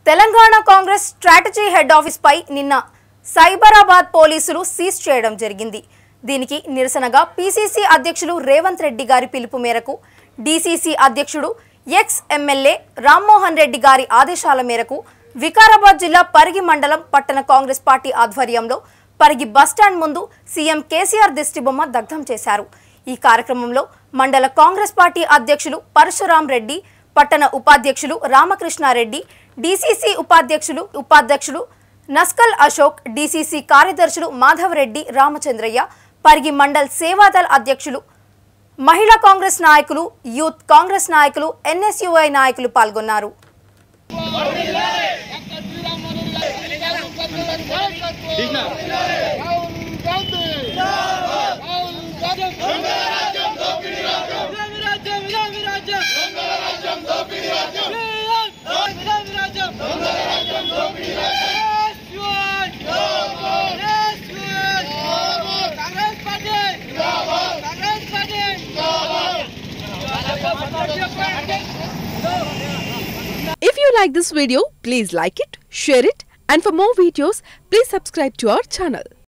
Telangana Congress strategy head office పై నిన్న సైబరాబాద్ పోలీసులు సీజ్ చేయడం జరిగింది దీనికి నిరసనగా పీసీసీ అధ్యక్షులు రేవంత్ రెడ్డి గారి పిలుపు మేరకు డీసీసీ అధ్యక్షుడు ఎక్స్ ఎమ్మెల్యే రామ్మోహన్ రెడ్డి గారి ఆదేశాల మేరకు వికారాబాద్ జిల్లా పరిగి మండలం పట్టణ కాంగ్రెస్ పార్టీ ఆధ్వర్యంలో పరిగి బస్టాండ్ ముందు సీఎం కేసీఆర్ దిష్టిబొమ్మ దగ్ధం చేశారు ఈ కార్యక్రమంలో మండల కాంగ్రెస్ పార్టీ అధ్యక్షులు పరశురాం రెడ్డి పట్టణ ఉపాధ్యక్షులు రామకృష్ణారెడ్డి డీసీసీ ఉపాధ్యక్షులు ఉపాధ్యక్షులు నస్కల్ అశోక్ డీసీసీ కార్యదర్శులు మాధవరెడ్డి రామచంద్రయ్య పరిగి మండల్ సేవాదల్ అధ్యక్షులు మహిళా కాంగ్రెస్ నాయకులు యూత్ కాంగ్రెస్ నాయకులు ఎన్ఎస్యుఐ నాయకులు పాల్గొన్నారు If you like this video, please like it, share it, and for more videos, please subscribe to our channel.